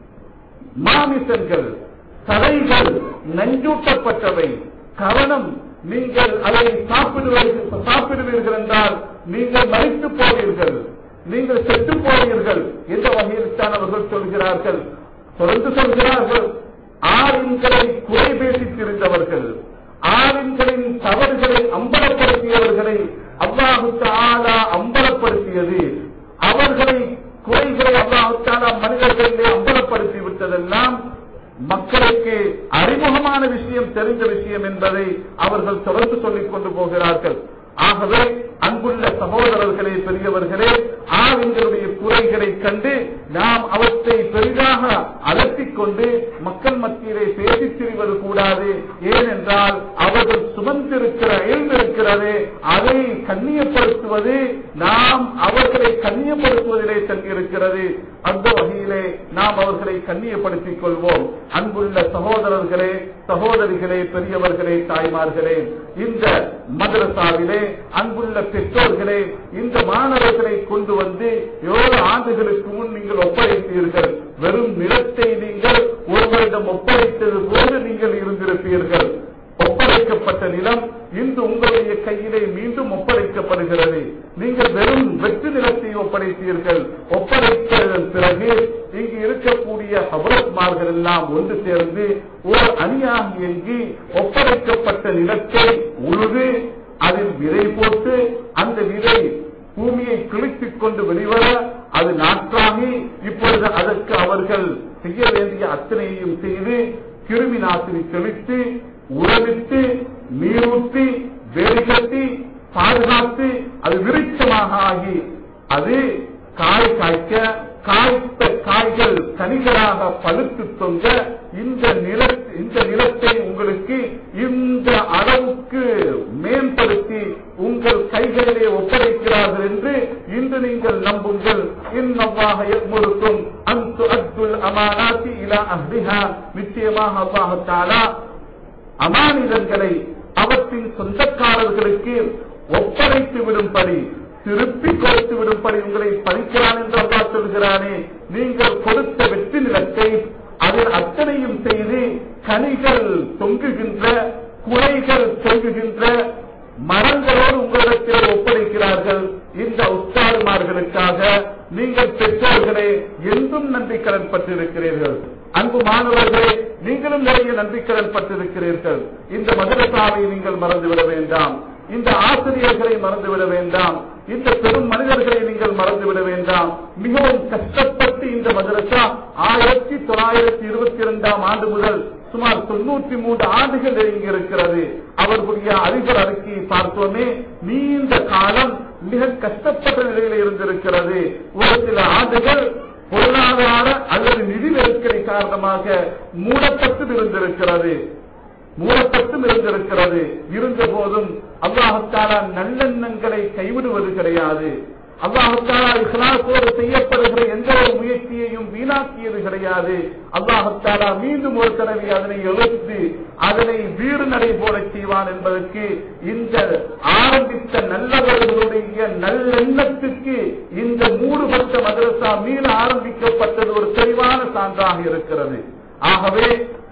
மாமிசங்கள் தலைகள் நஞ்சூட்டப்பட்டவை காரணம் நீங்கள் அதை சாப்பிடுவீர்கள் சாப்பிடுவீர்கள் என்றால் நீங்கள் மறித்து போவீர்கள் நீங்கள் செத்து போவீர்கள் என்ற வகையில் தான் அவர்கள் சொல்கிறார்கள் தொடர்ந்து சொல்கிறார்கள் ஆலிம்களை குறை பேசித் திரிந்தவர்கள் ஆலிம்களின் தவறுகளை அம்பலப்படுத்தியவர்களை அல்லாஹு தாலா அம்பலப்படுத்தியது அவர்களை குறைகளை அல்லாஹு தாலா மனிதர்களிலே அம்பலப்படுத்தி விட்டதெல்லாம் மக்களுக்கு அறிமுகமான விஷயம் தெரிந்த விஷயம் என்பதை அவர்கள் தொடர்ந்து சொல்லிக் கொண்டு போகிறார்கள் ஆகவே அன்புள்ள சகோதரர்களே பெரியவர்களே ஆவிங்களுடைய குறைகளை கண்டு நாம் அவற்றை பெரிதாக அலட்டிக் கொண்டு மக்கள் மத்தியிலே பேசித் திரிவது கூடாது ஏனென்றால் அவர்கள் சுமந்திருக்கிற இருக்கிறது அதை கண்ணியப்படுத்துவது நாம் அவர்களை கண்ணியப்படுத்துவதிலே தங்கியிருக்கிறது அந்த வகையிலே நாம் அவர்களை கண்ணியப்படுத்திக் கொள்வோம் அன்புள்ள சகோதரர்களே சகோதரிகளே பெரியவர்களே தாய்மார்களே இந்த மதரசாவிலே அன்புள்ள பெற்றோர்களே இந்த மாணவர்களை கொண்டு வந்து ஏழு ஆண்டுகளுக்கு முன் நீங்கள் ஒப்படைத்தீர்கள் வெறும் நிலத்தை நீங்கள் ஒருவரிடம் ஒப்படைத்தது போது நீங்கள் இருந்திருப்பீர்கள் ஒப்படைக்கப்பட்ட நிலம் இன்று உங்களுடைய கையிலே மீண்டும் ஒப்படைக்கப்படுகிறது நீங்கள் வெறும் வெற்று நிலத்தை ஒப்படைத்தீர்கள் ஒப்படைத்ததன் பிறகு இங்கு இருக்கக்கூடிய ஹபரத்மார்கள் எல்லாம் ஒன்று சேர்ந்து ஓர் அணியாக இயங்கி ஒப்படைக்கப்பட்ட நிலத்தை உழுது அதில் விதை போட்டு அந்த விதை பூமியை கிழித்துக் கொண்டு வெளிவர அது நாற்றாகி இப்பொழுது அதற்கு அவர்கள் செய்ய வேண்டிய அத்தனையையும் செய்து கிருமி நாசினி தெளித்து உரமிட்டு நீரூற்றி வேலி கட்டி பாதுகாத்து அது விருட்சமாக ஆகி அது காய் காய்க்க காய்த்த காய்கள் கனிகளாக பழுத்து தொங்க இந்த நில இந்த நிலத்தை உங்களுக்கு இந்த அளவுக்கு மேம்படுத்தி உங்கள் கைகளிலே ஒப்படைக்கிறார்கள் என்று இன்று நீங்கள் நம்புங்கள் இன்னவாக எம்மொருக்கும் அந்த அத்துல் அமானாத்தி இலா அஹ்லிஹா நிச்சயமாக அல்லாஹ் தஆலா அமானிதங்களை அவற்றின் சொந்தக்காரர்களுக்கு ஒப்படைத்து விடும்படி திருப்பி கொடுத்து விடும்படி உங்களை பறிக்கிறான் என்று அல்லா சொல்கிறானே நீங்கள் கொடுத்த வெற்றி நிலத்தை அதில் அத்தனையும் செய்து கனிகள் தொங்குகின்ற குலைகள் தொங்குகின்ற மரங்களோடு உங்களிடத்தில் ஒப்படைக்கிறார்கள் இந்த உஸ்தாதுமார்களுக்காக நீங்கள் பெற்றோர்களே என்றும் நன்றி கடன் பட்டிருக்கிறீர்கள் அன்பு மாணவர்களே நீங்களும் நிறைய நன்றி கடன் பட்டிருக்கிறீர்கள் இந்த மதரசாவை நீங்கள் மறந்துவிட வேண்டாம் இந்த ஆசிரியர்களை மறந்துவிட வேண்டாம் இந்த பெரும் மனிதர்களை நீங்கள் மறந்துவிட வேண்டாம் மிகவும் கஷ்டப்பட்டு இந்த மதரசா ஆயிரத்தி தொள்ளாயிரத்தி இருபத்தி இரண்டாம் ஆண்டு முதல் சுமார் தொண்ணூற்றி மூன்று ஆண்டுகள் நெருங்கி இருக்கிறது அவர்களுடைய அதிபர் அறிக்கையை பார்த்தோமே நீண்ட காலம் மிக கஷ்டப்பட்ட நிலையில் இருந்திருக்கிறது ஒரு சில ஆண்டுகள் பொருளாதார அல்லது நிதி நெருக்கடி காரணமாக மூடப்பட்டு இருந்திருக்கிறது மூடப்பட்டும் இருந்திருக்கிறது இருந்த போதும் அல்லாஹத்தாலா நல்லெண்ணங்களை கைவிடுவது கிடையாது அல்லாஹத்தாலா இஸ்லாத்தோடு செய்யப்படுகிற எந்த ஒரு முயற்சியையும் வீணாக்கியது கிடையாது அல்லாஹத்தாலா மீண்டும் ஒரு தடவை அதனை எழுத்து அதனை வீறு நடை போல செய்வான் என்பதற்கு இந்த ஆரம்பித்த நல்லவர்களுடைய நல்லெண்ணத்துக்கு இந்த மூடுபட்ட மதரசா மீள ஆரம்பிக்கப்பட்டது ஒரு தெளிவான சான்றாக இருக்கிறது ஆகவே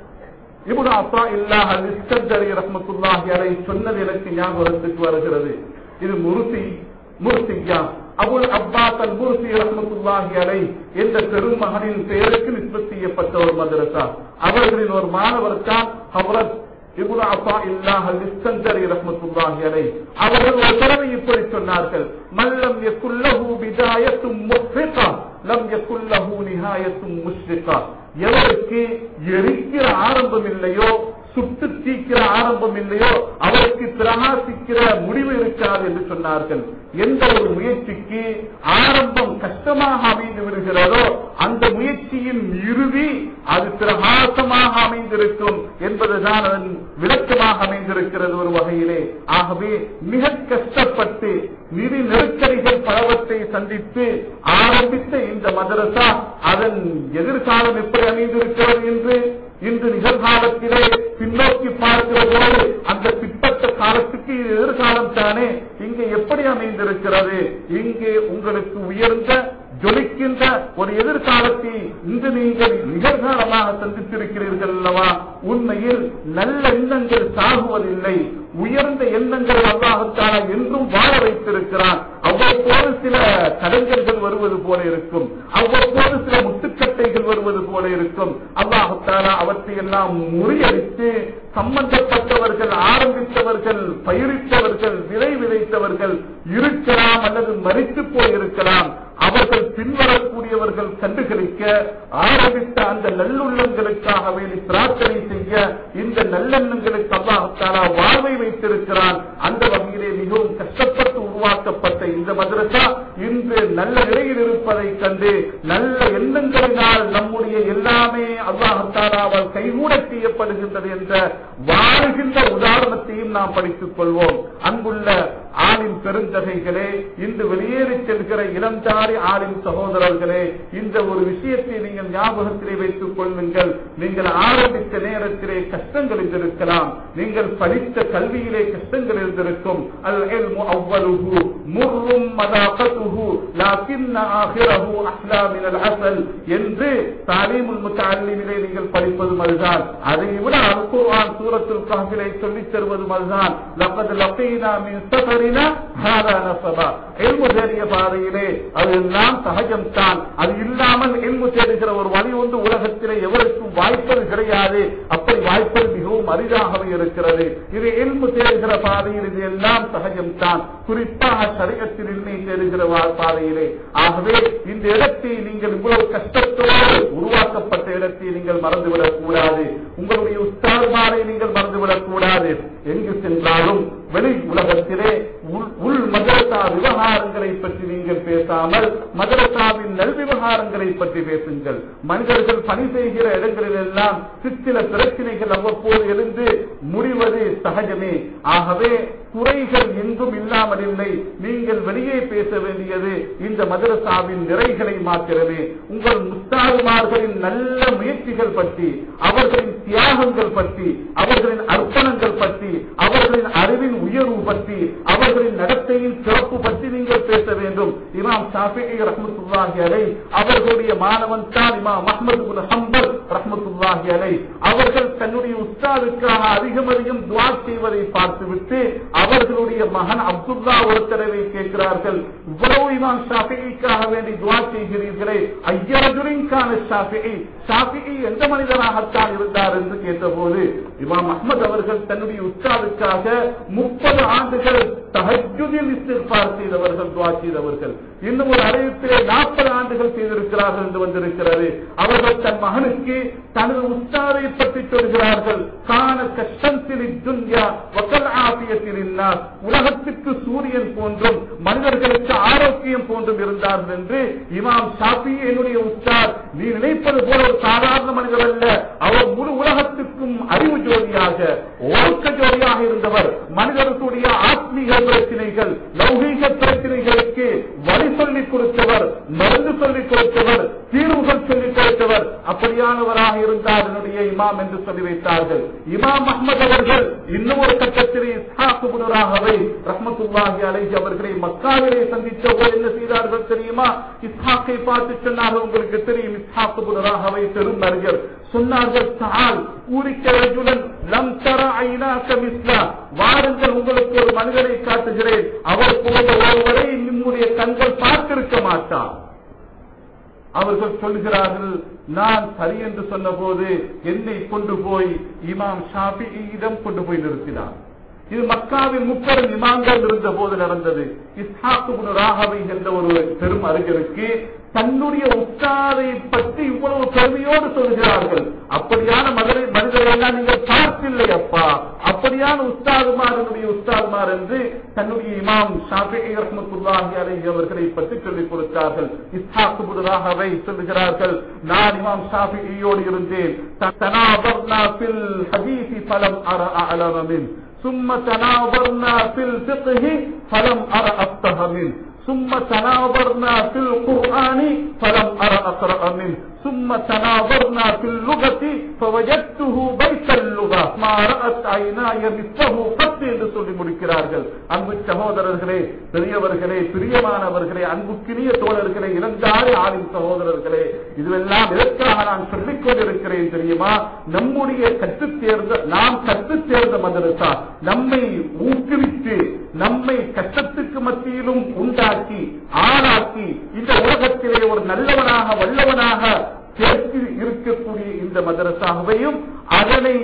இபுன் அப்பா இல்லாஹ் இஸ்கந்தரி ரஹமத்துல்லாஹி அலை சொன்னது எனக்கு ஞாபகத்துக்கு வருகிறது இது முருசி முர்சியா அபுல் அப்பாஸ் அல் முர்சி ரஹமத்துல்லாஹி அலை என்ற பெருமகனின் பெயருக்கு நிஸ்பத் செய்யப்பட்ட ஒரு மதரசா அவர்களின் ஒரு மாணவர் தான் ஹவரத் இபுன் அப்பா இல்லாஹ் அல் இஸ்கந்தரி ரஹமத்துல்லாஹி அலை அவர்கள் ஒரு தடவை இப்படி சொன்னார்கள் மல்லம் யக்குல்லஹு பிதாயத்தும் முஃபிகா லம் யக்குல்லஹு நிஹாயத்தும் முஷ்ரிகா எவருக்கு எரிக்கிற ஆரம்பம் இல்லையோ சுட்டு தீக்கிற ஆரம்பம் இல்லையோ அவருக்கு பிரகாசிக்கிற முடிவு இருக்காது என்று சொன்னார்கள் எந்த ஒரு முயற்சிக்கு ஆரம்பம் கஷ்டமாக அமைந்து விடுகிறதோ அந்த முயற்சியின் இறுதி அது பிரகாசமாக அமைந்திருக்கும் என்பதுதான் அதன் விளக்கமாக அமைந்திருக்கிறது ஒரு வகையிலே ஆகவே மிக கஷ்டப்பட்டு நிதி நெருக்கடிகள் பலவற்றை சந்தித்து ஆரம்பித்த இந்த மதரசா அதன் எதிர்காலம் எப்படி அமைந்திருக்கிறது என்று இன்று நிகழ்காலத்திலே பின்னோக்கி பார்க்கிற போது அந்த பிற்பட்ட காலத்துக்கு இது எதிர்காலம் தானே இங்கே எப்படி அமைந்திருக்கிறது இங்கே உங்களுக்கு உயர்ந்த ஜொலிக்கின்ற ஒரு எதிர்காலத்தை இன்று நீங்கள் நிகழ்காலமாக சந்தித்திருக்கிறீர்கள் அல்லவா உண்மையில் நல்ல எண்ணங்கள் சாகுவதில்லை உயர்ந்த எண்ணங்கள் அல்லாஹத்தால என்றும் வாழ வைத்திருக்கிறான் அவ்வப்போது சில தடங்கல்கள் வருவது போல இருக்கும் அவ்வப்போது சில முட்டுக்கட்டைகள் வருவது போல இருக்கும் அல்லாஹத்தாலா அவற்றை எல்லாம் முறியடித்து சம்பந்தப்பட்டவர்கள் ஆரம்பித்தவர்கள் பயிரிட்டவர்கள் விதை விதைத்தவர்கள் இருக்கலாம் அல்லது மறித்து போயிருக்கலாம் அவர்கள் பின்வரக்கூடியவர்கள் கண்டுகளிக்க ஆரம்பித்த அந்த நல்லுள்ளங்களுக்காக வேண்டி பிரார்த்தனை செய்ய இந்த நல்லெண்ணங்களுக்கு அல்லாஹாலா வாழ்வை வைத்திருக்கிறான் அந்த வகையிலே மிகவும் கஷ்டப்பட்டு உருவாக்கப்பட்ட இந்த மதரசா இன்று நல்ல நிலையில் இருப்பதை கண்டு நல்ல எண்ணங்களினால் நம்முடைய எல்லாமே அல்லாஹாலாவால் கைகூட செய்யப்படுகின்றது என்ற வாழ்கின்ற உதாரணத்தையும் நாம் படித்துக் கொள்வோம் அன்புள்ள ஆளின் பெருந்தகைகளே இன்று வெளியேறி செல்கிற இளந்தாரி ஆளின் சகோதரர்களே இந்த ஒரு விஷயத்தை நீங்கள் ஞாபகத்திலே வைத்துக் கொள்ளுங்கள் நீங்கள் ஆரம்பித்த நேரத்திலே கஷ்டங்கள் இருந்திருக்கலாம் நீங்கள் படித்த கல்வியிலே கஷ்டங்கள் இருந்திருக்கும் அல் இல்மு அவ்வலுஹு முர்ரும் மதாகத்துஹு லாக்கின்ன ஆகிரஹு அஹ்லா மினல் அசல் என்று தாலீமுல் முத்தஅல்லிமிலே நீங்கள் படிப்பதும் அதுதான் அதை விட அல் குர்ஆன் சூரத்துல் கஹ்ஃபிலே சொல்லித் தருவதும் அதுதான் லக்கத் லக்கீனா மின் சஃபரினா ஹாதா நஸபா இல்மு தேடிய பாதையிலே அதெல்லாம் சகஜம் தான் அது இல்லாமல் இல்மு தேடுகிற ஒரு வழி ஒன்று உலகத்திலே எவருக்கும் வாய்ப்பது கிடையாது அப்படி வாய்ப்பது மிகவும் அரிதாகவே இருக்கிறது இது இல்மு தேடுகிற பாதையில் இது எல்லாம் சகஜம் தான் குறிப்பாக சரீரத்தில் இன்மை தேடுகிற வா- பாதையிலே ஆகவே இந்த இடத்தை நீங்கள் இவ்வளவு கஷ்டத்தோடு உருவாக்கப்பட்ட இடத்தை நீங்கள் மறந்துவிடக் கூடாது உங்களுடைய உஸ்தாதுமாரை நீங்கள் மறந்துவிடக் கூடாது எங்கு சென்றாலும் வெளி உலகத்திலே உள் உள் மதரசா விவகாரங்களை பற்றி நீங்கள் பேசாமல் மதரசாவின் நல் விவகாரங்களை பற்றி பேசுங்கள் மனிதர்கள் பணி செய்கிற இடங்களில் எல்லாம் சிற்சில பிரச்சனைகள் அவ்வப்போது எழுந்து முடிவது சகஜமே ஆகவே குறைகள் எங்கும் இல்லாமல் இல்லை நீங்கள் வெளியே பேச வேண்டியது இந்த மதரசாவின் நிறைகளை மாத்திரமே உங்கள் முஸ்தாதுமார்களின் நல்ல முயற்சிகள் பற்றி அவர்களின் தியாகங்கள் பற்றி அவர்களின் அர்ப்பணங்கள் பற்றி அவர்களின் அறிவின் உயர்வு பற்றி அவர்களின் நடத்தையின் சிறப்பு பற்றி நீங்கள் பேச வேண்டும் இமாம் ஷாஃபி ரஹமத்துல்லாஹி அலை அவர்களுடைய மாணவன் தான் இமாம் அஹ்மது பின் ஹம்பல் ரஹமத்துல்லாஹி அலை அவர்கள் தன்னுடைய உஸ்தாதுக்காக அதிகம் அதிகம் துவா செய்வதை பார்த்துவிட்டு அவர்களுடைய மகன் அப்துல்லா ஒரு தடவை கேட்கிறார்கள் இவ்வளவு இமாம் ஷாஃபிக்காக வேண்டி துவா செய்கிறீர்களே ஐயரஜுரின்கான ஷாஃபி ஷாஃபி எந்த மனிதனாகத்தான் இருந்தார் என்று கேட்டபோது இமாம் அஹ்மத் அவர்கள் தன்னுடைய உஸ்தாதுக்காக முப்பது ஆண்டுகள் தஹஜுதில் இஸ்திஃபார் செய்தவர்கள் துவா செய்தவர்கள் இன்னும் ஒரு அறிவிப்பிலே நாற்பது ஆண்டுகள் செய்திருக்கிறார்கள் என்று வந்திருக்கிறது அவர்கள் தன் மகனுக்கு தனது உஸ்தாதை பற்றி சொல்கிறார்கள் காண கஷ்டம் துன்யா வக்கல் ஆபியத்தில் உலகத்துக்கு சூரியன் போன்றும் மனிதர்களுக்கு ஆரோக்கியம் போன்றும் இருந்தார்கள் என்று இமாம் ஷாபி என்னுடைய உஸ்தார் நீ நினைப்பது போல ஒரு சாதாரண மனிதர் அல்ல அவர் முழு உலகத்துக்கும் அறிவு ஜோதியாக ஒழுக்க ஜோதியாக இருந்தவர் மனிதர்களுடைய ஆத்மீக பிரச்சனைகள் லௌகீக பிரச்சனைகளுக்கு வழி சொல்லிக் கொடுத்தவர் மருந்து சொல்லிக் கொடுத்தவர் தீர்வுகள் சொல்லிக் கொடுத்தவர் அப்படியானவராக இருந்தார் என்னுடைய இமாம் என்று சொல்லி வைத்தார்கள் இமாம் அஹ்மது அவர்கள் இன்னும் ஒரு கட்டத்திலே இஸ்ஹாக்குபுனராகவே ரஹமத்துல்லாஹி அலைஹி அவர்களை மக்காவிலே சந்தித்த போது என்ன செய்தார்கள் தெரியுமா இஸ்ஹாக்கை பார்த்து சொன்னார்கள் உங்களுக்கு தெரியும் இஸ்ஹாக்குபுனராகவே பெரும் அறிஞர் சொன்னார்கள் தால் ஊரிக்க ரஜுலன் லம் தர ஐநாக்க மிஸ்லா வாருங்கள் உங்களுக்கு ஒரு மனிதனை காட்டுகிறேன் அவர் போன்ற ஒருவரை நம்முடைய கண்கள் பார்த்திருக்க மாட்டார் அவர்கள் சொல்கிறார்கள் நான் சரி என்று சொன்னபோது என்னை கொண்டு போய் இமாம் ஷாபியிடம் கொண்டு போய் நிறுத்தினார் இது மக்காவின் முப்பெரும் இமாம்கள் இருந்த போது நடந்தது இஸ்ஹாக்கு ராகவை என்ற ஒரு பெரும் அறிஞருக்கு தன்னுடைய உஸ்தாதை பற்றி இவ்வளவு பெருமையோடு சொல்கிறார்கள் அப்படியான மதுரை மனிதர்கள் நீங்கள் பார்த்தில்லை அப்பா அப்படியான உஸ்தாதுமார் என்னுடைய உஸ்தாதுமார் என்று தன்னுடைய இமாம் ஷாஃபி ரஹமத்துல்லாஹி அலைஹி அவர்களை பற்றி சொல்லிக் கொடுத்தார்கள் இஸ்ஹாக்கு ராகவை சொல்லுகிறார்கள் நான் இமாம் ஷாஃபியோடு இருந்தேன் தனாபர்னா ஃபில் ஹதீஸி ஃபலம் அர அலம மின் ثم تناظرنا في الفقه فلم أر أفقه منه ثم تناظرنا في القرآن فلم أر أقرأ منه ثم تناظرنا في اللغة فوجدته بيت اللغة ما رأت عيناي مثله قط என்று சொல்லி முடிக்கிறார்கள் அன்பு சகோதரர்களே பெரியவர்களே பிரியமானவர்களே அன்புக்கினிய தோழர்களே இளந்தாறு ஆளும் சகோதரர்களே இதுவெல்லாம் எதற்காக நான் சொல்லிக் கொண்டிருக்கிறேன் தெரியுமா நம்முடைய கற்றுத் தேர்ந்த நாம் கற்றுத் தேர்ந்த மதரசா நம்மை ஊக்குவித்து நம்மை கஷ்டத்துக்கு மத்தியிலும் உண்டாக்கி ஆளாக்கி இந்த உலகத்திலே ஒரு நல்லவனாக வல்லவனாக சேர்த்து இருக்கக்கூடிய இந்த மதரசாவையும் அதனை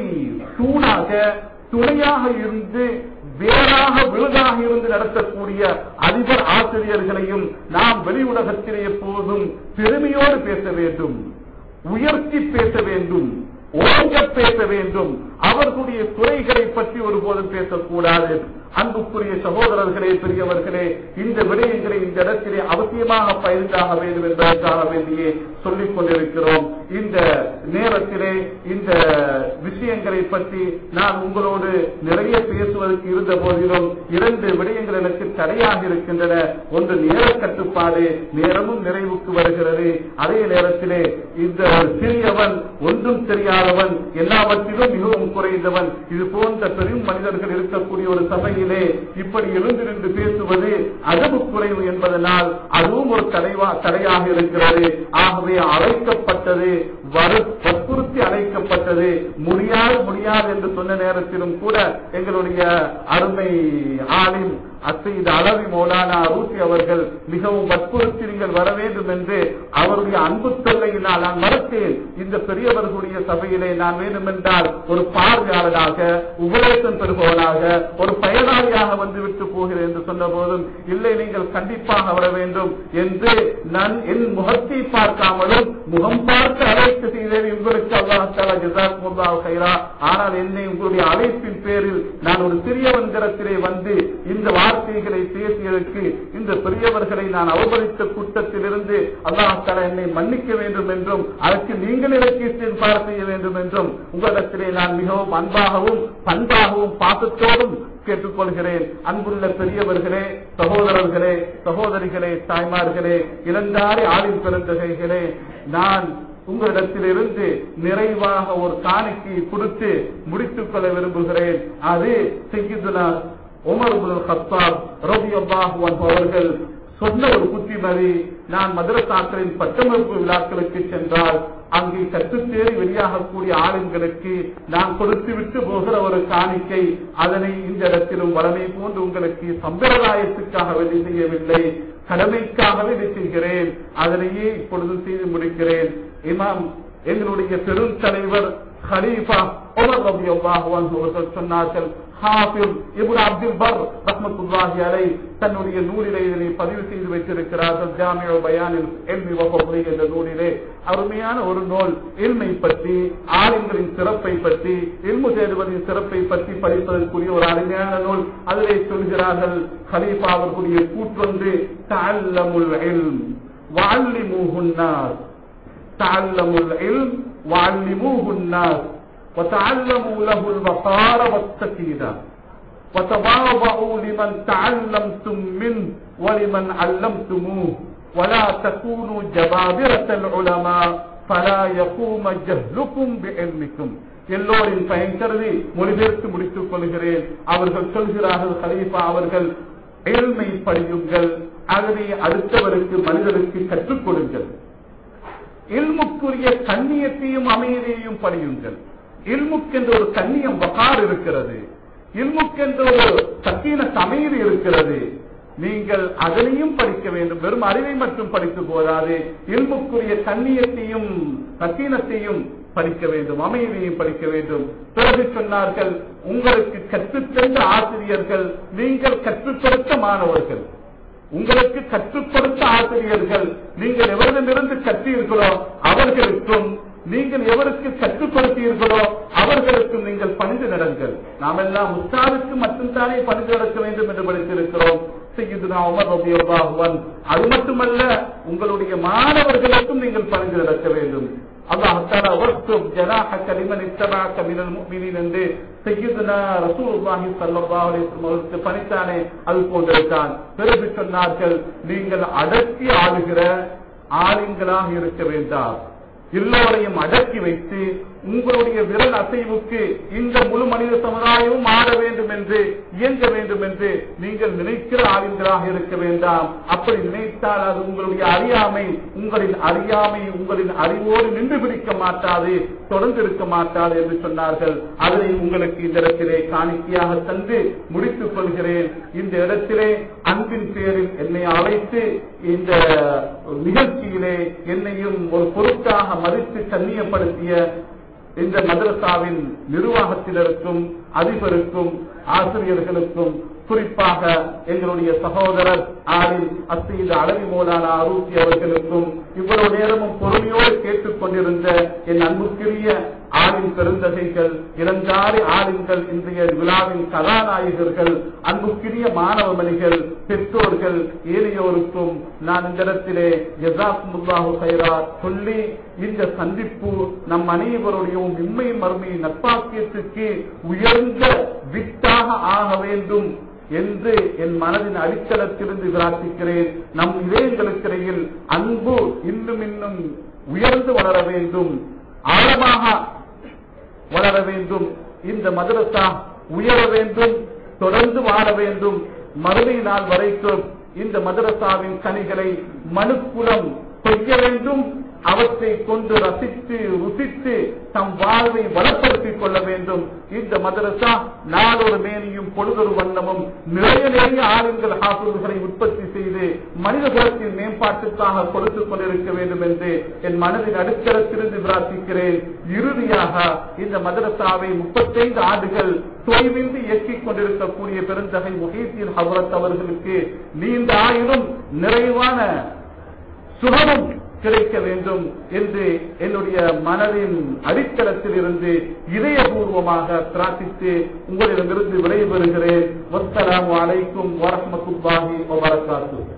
தூணாக துணையாக இருந்து வேறாக விழுதாக இருந்து நடத்தக்கூடிய அதிபர் ஆசிரியர்களையும் நாம் வெளி உலகத்திலே எப்போதும் பெருமையோடு பேச வேண்டும் உயர்த்தி பேச வேண்டும் ஓங்க பேச வேண்டும் அவர்களுடைய துறைகளை பற்றி ஒருபோதும் பேசக்கூடாது அன்புக்குரிய சகோதரர்களே பெரியவர்களே இந்த விடயங்களை இந்த இடத்திலே அவசியமாக பயிர்ந்தாக வேண்டும் என்பதற்காக வேண்டியே சொல்லிக் கொண்டிருக்கிறோம் இந்த நேரத்திலே இந்த விஷயங்களை பற்றி நான் உங்களோடு நிறைய பேசுவதற்கு இருந்த போதிலும் இரண்டு விடயங்கள் எனக்கு தடையாக இருக்கின்றன ஒன்று நேர கட்டுப்பாடு நேரமும் நிறைவுக்கு வருகிறது அதே நேரத்திலே இந்த சிறியவன் ஒன்றும் தெரியாதவன் எல்லாவற்றிலும் மிகவும் குறைந்தவன் இது போன்ற பெரும் மனிதர்கள் இருக்கக்கூடிய ஒரு சபையிலே இப்படி எழுந்து நின்று பேசுவது அதவு குறைவு என்பதனால் அதுவும் ஒரு தடைவா தடையாக இருக்கிறது ஆகவே அழைக்கப்பட்டது வரு வற்புறுத்தி அழைக்கப்பட்டது முடியாது முடியாது என்று சொன்ன நேரத்திலும் கூட எங்களுடைய அருமை ஆளின் அசைத அளவி மௌலானா ரூசி அவர்கள் மிகவும் வற்புறுத்தி நீங்கள் வர வேண்டும் என்று அவருடைய அன்பு தொல்லையினால் நான் மறுத்தேன் இந்த பெரியவர்களுடைய சபையிலே நான் வேண்டுமென்றால் ஒரு பார்வையாளராக உபதேசம் பெறுபவனாக ஒரு பயனாளியாக வந்துவிட்டு போகிறேன் என்று சொன்ன போதும் இல்லை நீங்கள் கண்டிப்பாக வர வேண்டும் என்று நான் என் முகத்தை பார்க்காமலும் முகம் பார்த்து அழைத்து செய்தேன் உங்களுக்கு அல்லாஹால ஜிசாக் கைரா ஆனால் என்னை உங்களுடைய அழைப்பின் பேரில் நான் ஒரு சிறியவன்கரத்திலே வந்து இந்த வார்த்தைகளை பேசியதற்கு இந்த பெரியவர்களை நான் அவமதித்த கூட்டத்திலிருந்து அல்லாஹால என்னை மன்னிக்க வேண்டும் என்றும் அதற்கு நீங்கள் எனக்கு இஸ்திஃபார் செய்ய வேண்டும் என்றும் உங்களிடத்திலே நான் மிகவும் அன்பாகவும் பண்பாகவும் பாசத்தோடும் கேட்டுக்கொள்கிறேன் அன்புள்ள பெரியவர்களே சகோதரர்களே சகோதரிகளே தாய்மார்களே இளந்தாரி ஆளின் பெருந்தகைகளே நான் உங்களிடத்திலிருந்து நிறைவாக ஒரு காணிக்கை கொடுத்து முடித்துக் கொள்ள விரும்புகிறேன் அது செய்யுதுனா உமர் ஹத்தாப் ரவி அவர்கள் சொன்ன ஒரு புத்திமதி நான் மதுரசாக்களின் பட்டமளிப்பு விழாக்களுக்கு சென்றால் அங்கே கற்றுத்தேறி வெளியாகக்கூடிய ஆளுங்களுக்கு நான் கொடுத்து விட்டு போகிற ஒரு காணிக்கை அதனை இந்த இடத்திலும் வளமை போன்று உங்களுக்கு சம்பிரதாயத்துக்காக வெளி செய்யவில்லை கடமைக்காகவே இதை செய்கிறேன் அதனையே இப்பொழுது செய்து முடிக்கிறேன் இமாம் எங்களுடைய பெரும் தலைவர் ஹலீஃபா உமர் ரலியல்லாஹு அன்ஹு அவர்கள் சொன்னார்கள் ஹாஃபிஸ் இப்னு அப்துல் பர் ரஹ்மத்துல்லாஹி அலை தன்னுடைய நூலிலே இதனை பதிவு செய்து வைத்திருக்கிறார்கள் ஜாமியோ பயானில் எல்மி வகபுரி என்ற நூலிலே அருமையான ஒரு நூல் இல்மை பற்றி ஆளுங்களின் சிறப்பை பற்றி இல்மு தேடுவதின் சிறப்பை பற்றி படிப்பதற்குரிய ஒரு அருமையான நூல் அதிலே சொல்கிறார்கள் ஹலீஃபா அவர்களுடைய கூற்றொன்று தஅல்லமுல் இல்ம் வஅல்லிமூஹுன் நாஸ் தஅல்லமுல் இல்ம் வஅல்லிமூஹுன் நாஸ் وتعلموا له الوقار والسكينة وتواضعوا لمن تعلمتم منه ولمن علمتموه ولا تكونوا جبابرة العلماء فلا يقوم جهلكم بعلمكم எல்லோரின் பயன் கருதி மொழிபெயர்த்து முடித்துக் கொள்கிறேன் அவர்கள் சொல்கிறார்கள் ஹலீஃபா அவர்கள் ஏழ்மை படியுங்கள் அதனை அடுத்தவருக்கு மனிதருக்கு கற்றுக் கொடுங்கள் இல்முக்குரிய கண்ணியத்தையும் அமைதியையும் படியுங்கள் இல்முக்கென்ற ஒரு கண்ணியம் வகார் இருக்கிறது இல்முக்கென்ற ஒரு சக்கீன அமைதி இருக்கிறது நீங்கள் அதனையும் படிக்க வேண்டும் வெறும் அறிவை மட்டும் படித்து போதாது இல்முக்குரிய கண்ணியத்தையும் சக்கீனத்தையும் படிக்க வேண்டும் அமைதியையும் படிக்க வேண்டும் பிறகு சொன்னார்கள் உங்களுக்கு கற்றுத்தந்த ஆசிரியர்கள் நீங்கள் கற்றுக் கொடுத்த மாணவர்கள் உங்களுக்கு கற்றுக் கொடுத்த ஆசிரியர்கள் நீங்கள் எவரிடமிருந்து கற்றீர்களோ அவர்களுக்கும் நீங்கள் எவருக்கு கற்றுக் கொடுத்தீர்களோ அவர்களுக்கும் நீங்கள் பணிந்து நடங்கள் நாம் எல்லாம் உஸ்தாதுக்கு மட்டும்தானே பணிந்து நடக்க வேண்டும் என்று படித்திருக்கிறோம் செய்யுதுனா உமர் ரபியுல்லாஹுவன் அது மட்டுமல்ல உங்களுடைய மாணவர்களுக்கும் நீங்கள் பணிந்து நடக்க வேண்டும் அல்லாஹ் தஆலா வஸ்துப் ஜனாஹக லிமன் இத்தபஅக மினல் முஃமினீன் என்று சய்யிதுனா ரசூலுல்லாஹி ஸல்லல்லாஹு அலைஹி வஸல்லம் அவர்களுக்கு பணித்தானே அது போன்றிருக்கான் பிறகு சொன்னார்கள் நீங்கள் அடக்கி ஆளுகிற ஆளுங்களாக இருக்க வேண்டாம் எல்லோரையும் அடக்கி வைத்து உங்களுடைய விரல் அசைவுக்கு இந்த முழு மனித சமுதாயமும் ஆட வேண்டும் என்று இயங்க வேண்டும் என்று நீங்கள் நினைக்கிற ஆளுங்களாக இருக்க வேண்டாம் அப்படி நினைத்தால் அது உங்களுடைய அறியாமை உங்களின் அறியாமை உங்களின் அறிவோடு நின்று பிடிக்க மாட்டாது தொடர்ந்து இருக்க மாட்டாது என்று சொன்னார்கள் அதனை உங்களுக்கு இந்த இடத்திலே காணிக்கையாக தந்து முடித்துக் கொள்கிறேன் இந்த இடத்திலே அன்பின் பேரில் என்னை அழைத்து இந்த நிகழ்ச்சியிலே என்னையும் ஒரு பொருட்டாக மதித்து கண்ணியப்படுத்திய இந்த மதரசாவின் நிர்வாகத்தினருக்கும் அதிபருக்கும் ஆசிரியர்களுக்கும் குறிப்பாக எங்களுடைய சகோதரர் ஆரில் அசீது அளவி மோலான அரூசி அவர்களுக்கும் இவ்வளவு நேரமும் பொறுமையோடு கேட்டுக் கொண்டிருந்த என் அன்புக்குரிய ஆளின் பெருந்தகைகள் இளஞ்சாரி ஆளுங்கள் இன்றைய விழாவின் கதாநாயகர்கள் அன்புக்குரிய மாணவ மணிகள் பெற்றோர்கள் ஏனையோருக்கும் நான் இந்த இடத்திலே ஜசாக்குமுல்லாஹு கைரா சொல்லி இந்த சந்திப்பு நம் அனைவருடையும் இம்மை மறுமை நட்பாக்கியத்துக்கு உயர்ந்த விட்டாக ஆக வேண்டும் என்று என் மனதின் அடித்தளத்திலிருந்து பிரார்த்திக்கிறேன் நம் இதயங்களுக்கிடையில் அன்பு இன்னும் இன்னும் உயர்ந்து வளர வேண்டும் ஆழமாக வளர வேண்டும் இந்த மதரசா உயர வேண்டும் தொடர்ந்து வாழ வேண்டும் மறுமை நாள் வரைக்கும் இந்த மதரசாவின் கனிகளை மனுக்குலம் கொய்ய வேண்டும் அவற்றை கொண்டு ரசித்து ருசித்து தம் வாழ்வை வளப்படுத்திக் கொள்ள வேண்டும் இந்த மதரசா நாளொரு மேனியும் பொழுதொரு வண்ணமும் நிறைய நிறைய ஆளுங்கள் ஆசிரியர்களை உற்பத்தி செய்து மனித குலத்தின் மேம்பாட்டுக்காக கொடுத்துக் கொண்டிருக்க வேண்டும் என்று என் மனதின் அடித்தளத்திலிருந்து பிரார்த்திக்கிறேன் இறுதியாக இந்த மதரசாவை முப்பத்தைந்து ஆண்டுகள் தொய்வின்றி இயக்கிக் கொண்டிருக்கக்கூடிய பெருந்தகை முகீத்தீன் ஹபரத் அவர்களுக்கு நீண்ட ஆயினும் நிறைவான சுகமும் கிடைக்க வேண்டும் என்று என்னுடைய மனதின் அடித்தளத்தில் இருந்து இதயபூர்வமாக பிரார்த்தித்து உங்களிடமிருந்து விடைபெறுகிறேன் வஸ்ஸலாமு அலைக்கும் வரஹ்மத்துல்லாஹி வபரகாத்துஹு